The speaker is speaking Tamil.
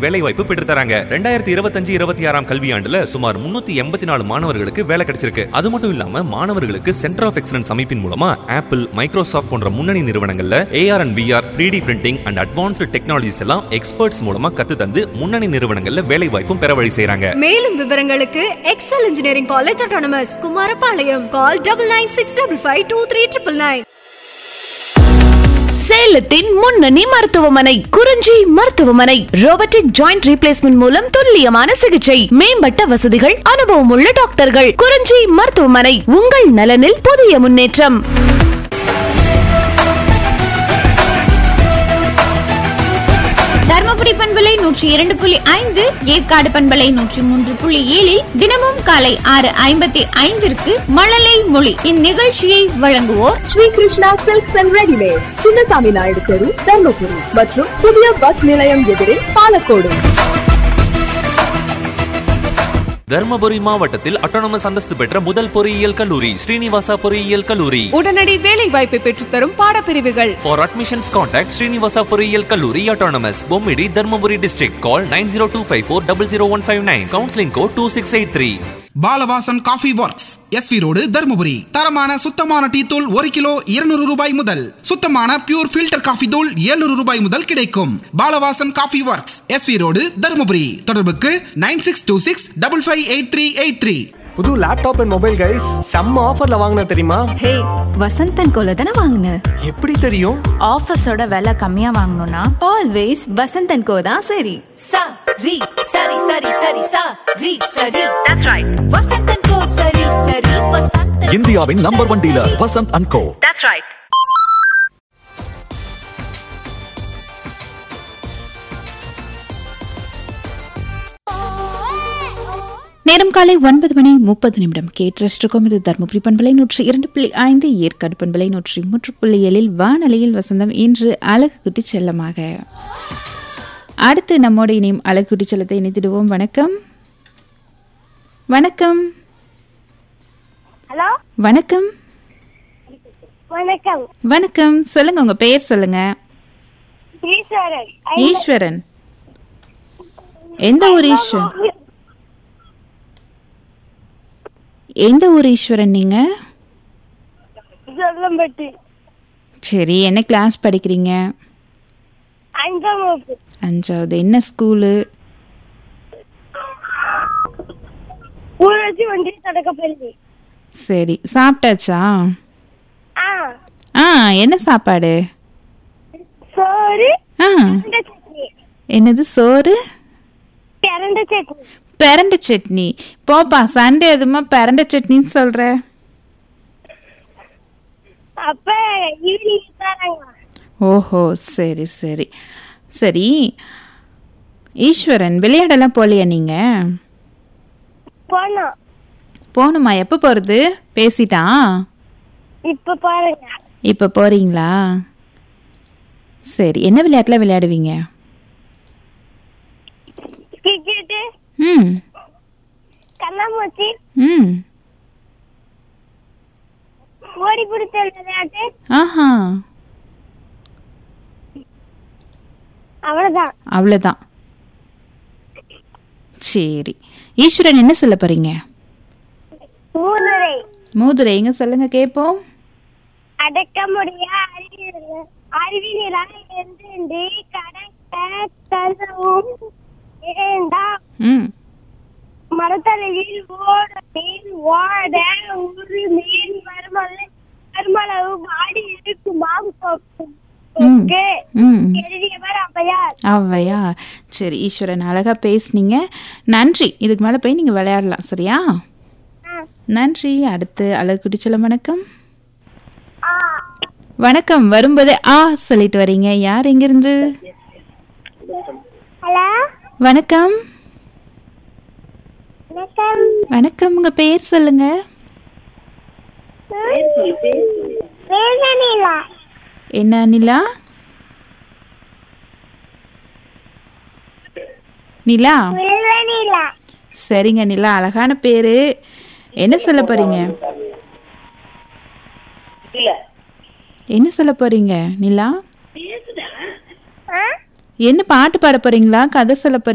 வேலை வாய்ப்பு பெற்று தராங்க ரெண்டாயிரத்தி இருபத்தஞ்சு இருபத்தி ஆறாம் கல்வியாண்டுல சுமார் முன்னூத்தி எண்பத்தி நாலு மாணவர்களுக்கு வேலை கிடைச்சிருக்கு அது மட்டும் இல்லாம மாணவர்களுக்கு சென்டர் ஆஃப் எக்ஸலன்ஸ் அமைப்பின் மூலமா ஆப்பிள் மைக்ரோசாஃப்ட் போன்ற முன்னணி நிறுவனங்கள்ல AR and VR three D printing and advanced technologies எல்லாம் எக்ஸ்பர்ட்ஸ் மூலமா கத்து தந்து முன்னணி நிறுவனங்கள்ல வேலை வாய்ப்பும் பெற வழி செய்றாங்க மேலும் விவரங்களுக்கு Excel engineering college autonomous Kumarapalayam call double nine six double five two three triple nine சேலத்தின் முன்னணி மருத்துவமனை குறிஞ்சி மருத்துவமனை ரோபோட்டிக் ஜாயிண்ட் ரீப்ளேஸ்மெண்ட் மூலம் துல்லியமான சிகிச்சை மேம்பட்ட வசதிகள் அனுபவமுள்ள டாக்டர்கள் குறிஞ்சி மருத்துவமனை உங்கள் நலனில் புதிய முன்னேற்றம் தர்மபுரி பண்பலை நூற்றி இரண்டு புள்ளி ஐந்து ஏற்காடு பண்பலை நூற்றி மூன்று புள்ளி ஏழில் தினமும் காலை ஆறு ஐம்பத்தி ஐந்திற்கு மழலை மொழி இந்நிகழ்ச்சியை வழங்குவோர் Sri Krishna silks and readymade Chinnasamy Naidu தெரு தர்மபுரி மற்றும் புதிய பஸ் நிலையம் எதிரே பாலக்கோடு தர்மபுரி மாவட்டத்தில் அட்டானமஸ் அந்தஸ்து பெற்ற முதல் பொறியியல் கல்லூரி ஸ்ரீனிவாசா பொறியியல் கல்லூரி உடனடி வேலை வாய்ப்பை பெற்றுத்தரும் பாடப்பிரிவுகள் For admissions, contact Srinivasa பொறியியல் கல்லூரி autonomous Bommidi Dharmapuri district. Call 9025400159. Counseling code 2683. Balavasan coffee works SV road Dharmapuri தரமான சுத்தமான டீ தூள் ஒரு கிலோ இருநூறு ரூபாய் முதல் சுத்தமான பியூர் ஃபில்டர் காஃபி தூள் 700 ரூபாய் முதல் கிடைக்கும் Balavasan coffee works SV road Dharmapuri தொடர்புக்கு nine six two six double five eight three eight three புது லேப்டாப் அண்ட் மொபைல் கைஸ் செம்ம ஆஃபர்ல வாங்கின தெரியுமா ஹே வசந்தன் கோல தானே வாங்கின எப்படி தெரியும் ஆஃபீஸோட விலை கம்மியா வாங்கணும்னா ஆல்வேஸ் வசந்தன் கோ தான் சரி sa ri sari sari sari sa ri sari that's right vasantan ko sari sari vasantan இந்தியாவின் number one dealer Vasanth and co that's right நேரம் காலை ஒன்பது மணி முப்பது நிமிடம் கேட்டிருக்கோம் இது தருமபுரி பண்பலை நூற்றி இரண்டு புள்ளி ஐந்து ஏற்காடு பண்பலை நூற்றி மூன்று புள்ளி ஏழில் வானொலியில் வசந்தம் இன்று அழகு குட்டி செல்லமாக அடுத்து நம்மோடு இணையும் அழகு குட்டி செல்லத்தை இணைத்திடுவோம் வணக்கம் வணக்கம் ஹலோ வணக்கம் வணக்கம் வணக்கம் சொல்லுங்க உங்க பெயர் சொல்லுங்க ஈஸ்வரன் ஈஸ்வரன் எந்த ஊர் ஈஸ்வரன் எந்த ஊர் ஈஸ்வரன் நீங்க சொல்லம்பட்டி சரி என்ன கிளாஸ் படிக்கிறீங்க அஞ்சாம் வகுப்பு அஞ்சாவது என்ன ஸ்கூலு ஊராட்சி ஒன்றிய தொடக்கப்பள்ளி சரி சாப்பிட்டாச்சா ஆ ஆ என்ன சாப்பாடு சோறு ஆ பிரண்ட சட்னி என்னது சோறு பிரண்ட சட்னி பிரண்ட சட்னி போப்பா சண்டே எதுமா பிரண்ட சட்னின்னு சொல்ற அப்ப ஈவினிங் தராங்க ஓஹோ சரி சரி சரி ஈஸ்வரன் விளையாடலாம் போகலையா நீங்க போனோம் போகணுமா எப்போ போகிறது பேசிட்டான் இப்ப பாருங்க இப்போ போறீங்களா சரி என்ன விளையாட்டுல விளையாடுவீங்க கிரிக்கெட்டு ம் கண்ணாமூச்சி ம் ஓடி பிடிச்ச விளையாட்டு ஆஹா அவ்வளவுதான் அவ்வளோதான் சரி ஈஸ்வரன் என்ன சொல்ல போறீங்க மூதுரை மூதுரை எங்க சொல்லுங்க கேட்போம் அடக்க முடிய அறிவியல் அறிவியலால் இருந்து கடக்க கதவும் வேண்டாம் ம் மரத்தலையில் ஓட மீன் ஓட ஒரு மீன் வருமல்ல வருமளவு மாடி இருக்குமாம் ம். கொக்கு. ம் எழுதியவர் ஔவையார் அவ்வையா சரி ஈஸ்வரன் அழகா பேசுனீங்க நன்றி இதுக்கு மேலே போய் நீங்கள் விளையாடலாம் சரியா நன்றி அடுத்து அழகு குடிச்சலம் வணக்கம் வணக்கம் வரும்போதே ஆ சொல்லிட்டு வரீங்க யார் எங்கிருந்து ஹலோ வணக்கம் வணக்கம் வணக்கம் உங்க பேர் சொல்லுங்க வேதனைலா என்ன நிலா நிலா வேதனைலா சரிங்க நிலா அழகான பேரு என்ன சொல்ல போறீங்க என்ன சொல்ல போறீங்க நிலா என்ன பாட்டு பாட போறீங்களா கதை சொல்ல போறீங்களா